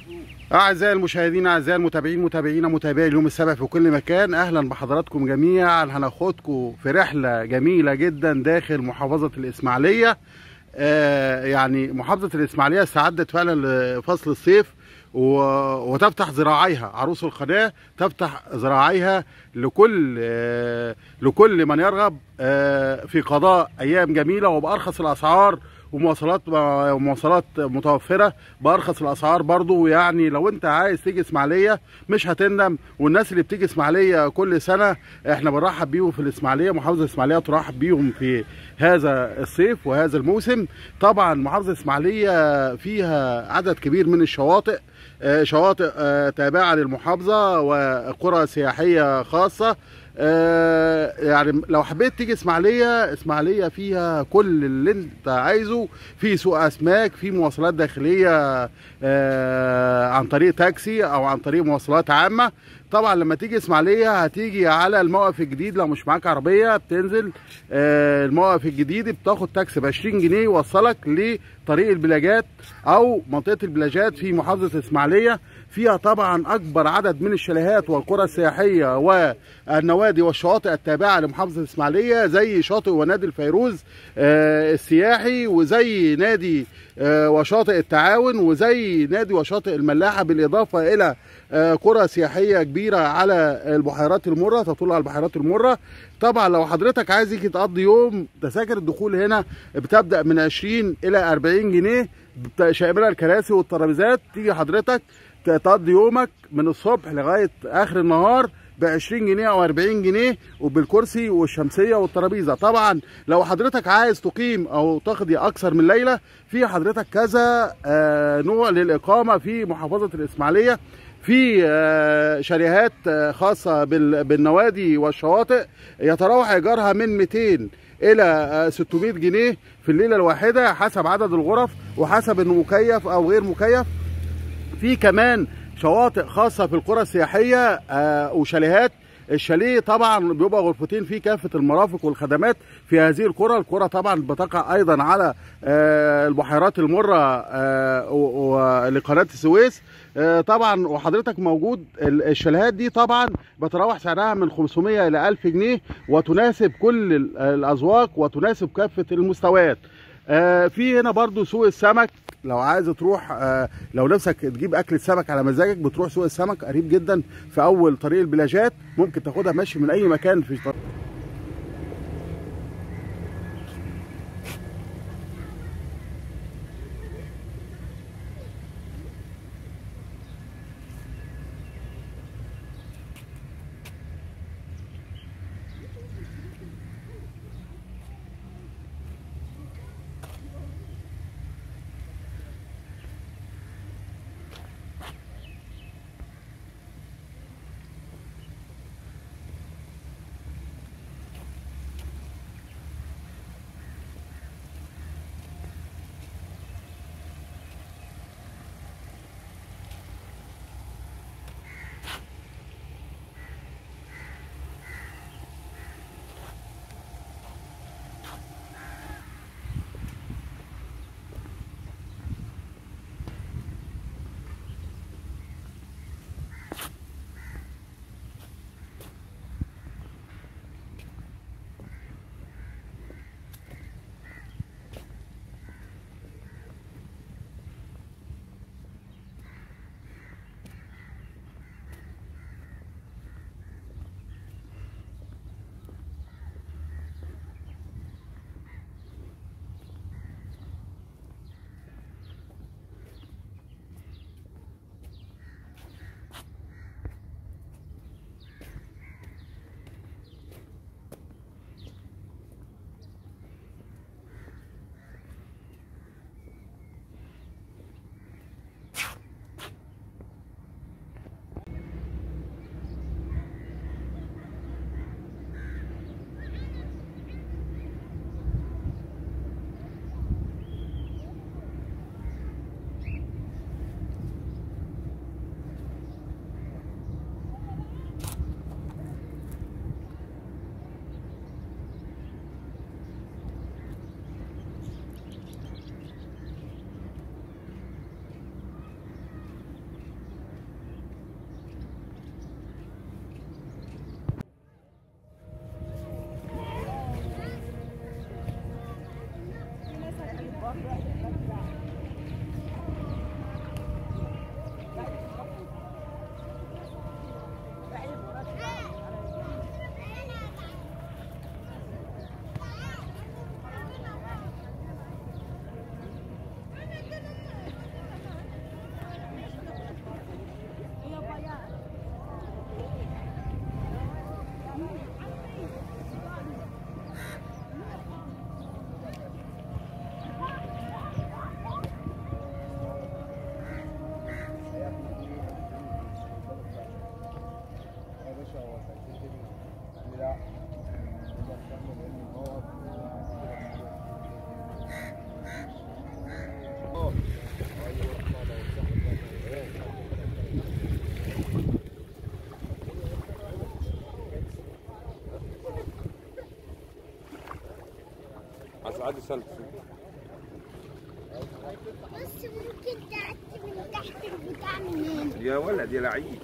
أعزائي المشاهدين أعزائي المتابعين متابعينا متابعي اليوم السابع في كل مكان أهلا بحضراتكم جميعا هناخدكم في رحلة جميلة جدا داخل محافظة الإسماعيلية آه يعني محافظة الإسماعيلية استعدت فعلا لفصل الصيف و- وتفتح ذراعيها عروس القناة تفتح ذراعيها لكل آه لكل من يرغب آه في قضاء أيام جميلة وبأرخص الأسعار ومواصلات مواصلات متوفره بارخص الاسعار برضو يعني لو انت عايز تيجي اسماعيليه مش هتندم والناس اللي بتيجي اسماعيليه كل سنه احنا بنرحب بيهم في الاسماعيليه محافظه الاسماعيليه ترحب بيهم في هذا الصيف وهذا الموسم طبعا محافظه الاسماعيليه فيها عدد كبير من الشواطئ آه، شواطئ آه، تابعه للمحافظه وقرى سياحيه خاصه آه، يعني لو حبيت تيجي اسماعيليه اسماعيليه فيها كل اللي انت عايزه في سوق اسماك في مواصلات داخليه آه، عن طريق تاكسي او عن طريق مواصلات عامه طبعا لما تيجي اسماعيليه هتيجي على الموقف الجديد لو مش معاك عربيه بتنزل آه، الموقف الجديد بتاخد تاكسي ب 20 جنيه يوصلك لطريق البلاجات او منطقه البلاجات في محافظه الاسماعيليه فيها طبعا اكبر عدد من الشاليهات والقرى السياحيه والنوادي والشواطئ التابعه لمحافظه الاسماعيليه زي شاطئ ونادي الفيروز آه، السياحي وزي نادي آه، وشاطئ التعاون وزي نادي وشاطئ الملاحه بالاضافه الى آه، قرى سياحيه كبيره على البحيرات المره تطل على البحيرات المره طبعا لو حضرتك عايز يجي تقضي يوم تذاكر الدخول هنا بتبدا من 20 الى 40 جنيه بت- شامله الكراسي والترابيزات تيجي حضرتك ت- تقضي يومك من الصبح لغايه اخر النهار ب 20 جنيه او 40 جنيه وبالكرسي والشمسيه والترابيزه طبعا لو حضرتك عايز تقيم او تقضي اكثر من ليله في حضرتك كذا آه، نوع للاقامه في محافظه الاسماعيليه في آه، شاليهات آه، خاصه بال- بالنوادي والشواطئ يتراوح ايجارها من 200 الى آه، 600 جنيه في الليله الواحده حسب عدد الغرف وحسب انه مكيف او غير مكيف في كمان شواطئ خاصة في القرى السياحية آه، وشاليهات الشاليه طبعا بيبقى غرفتين فيه كافة المرافق والخدمات في هذه القرى القرى طبعا بتقع أيضا على آه، البحيرات المرة آه، و- و- لقناة السويس آه، طبعا وحضرتك موجود ال- الشاليهات دي طبعا بتراوح سعرها من 500 إلى 1000 جنيه وتناسب كل ال- الأذواق وتناسب كافة المستويات آه، في هنا برضو سوق السمك لو عايز تروح آه، لو نفسك تجيب اكل السمك على مزاجك بتروح سوق السمك قريب جدا في اول طريق البلاجات ممكن تاخدها ماشي من اي مكان في طريق عادي سلك بس ممكن تعدي من تحت البتاع من هنا يا ولد يا لعيب